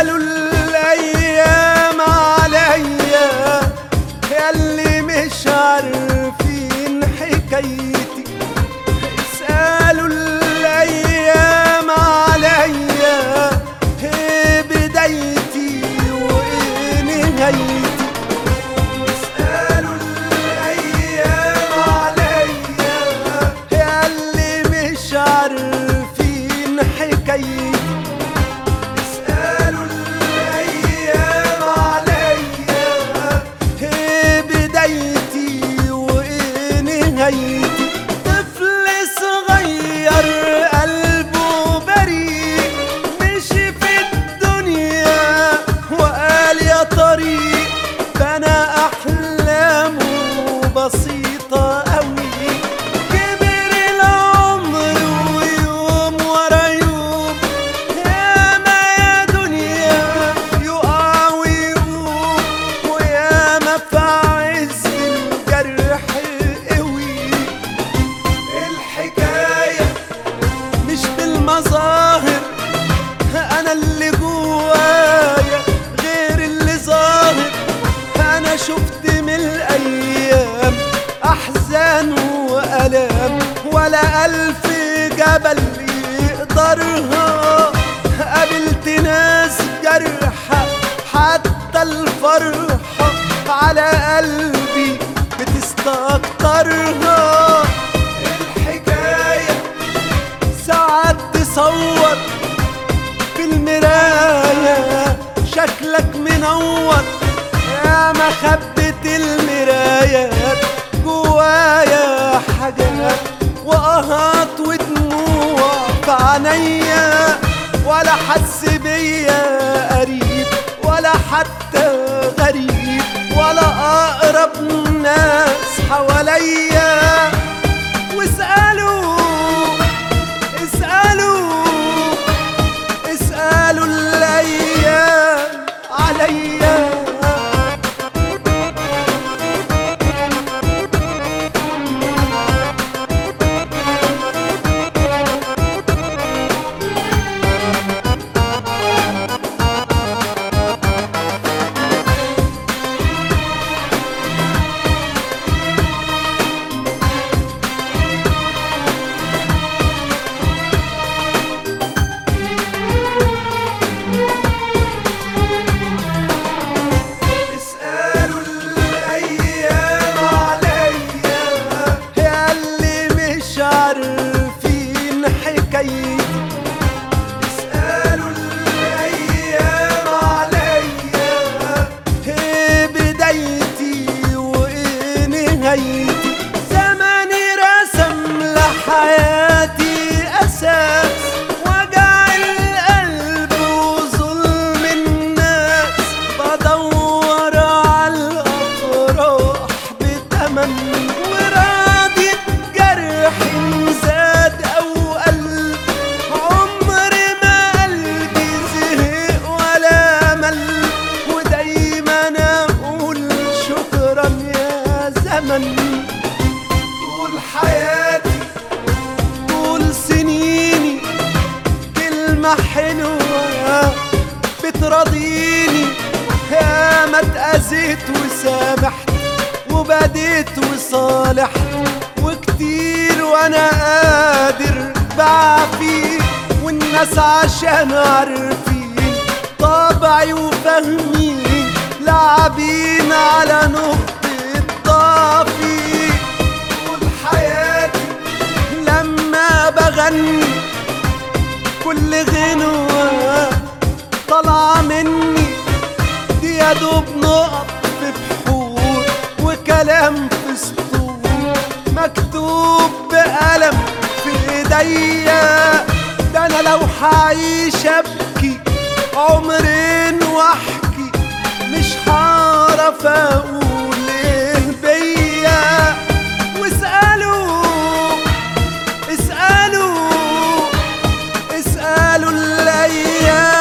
اسألوا الأيام عليا ياللي مش عارفين حكايتي اسألوا الأيام عليا ايه بدايتي وايه نهايتي اسألوا الأيام عليا ياللي مش عارفين حكايتي اسألوا الأيام عليا ايه بدايتي وايه نهايتي طفل صغير قلبه بريء مشي في الدنيا وقال يا طريق بنى أحلامه بسيطة أوي كبر العمر ويوم ورا يوم ياما يا دنيا يقع ويقوم وياما في عز الجرح قوي الحكاية مش بالمظاهر أنا اللي جوايا غير اللي ظاهر أنا شفت من الأيام أحزان وألام ولا ألف جبل يقدرها قابلت ناس جرحى حتى الفرحة على قلبي بتستكترها الحكاية ساعات تصور في المراية شكلك منور يا ما خبت المرايات جوايا حاجات وقهات ودموع في عينيا ولا حس بيا قريب ولا حتى غريب ولا اقرب ناس حواليا واسألوا اسألوا اسألوا الأيام عليا اسألوا الأيام عليا ياللي مش عارفين حكايتي اسألوا الأيام عليا ايه بدايتي وايه نهايتي زماني رسم لحياتي أساس وجع القلب وظلم الناس بدور على الأفراح بتمن وراضي بجرح زاد أو قل عمر ما قلبي زهق ولا مل ودايما أقول شكرا يا زمن طول حياتي طول سنيني كلمة حلوة بترضيني يا ما اتأذيت وسامحت وبديت وصالحت وكتير وانا قادر بعفي والناس عشان عارفين طبعي وفاهمين لاعبين على نقطة ضعفي طول حياتي لما بغني كل غنوة طالعة مني دي يا دوب نقط في بحور وكلام في سطور مكتوب بقلم في ايديا ده انا لو هعيش ابكي عمرين واحكي مش هعرف اقول ايه بيا واسألوا اسألوا اسألوا الأيام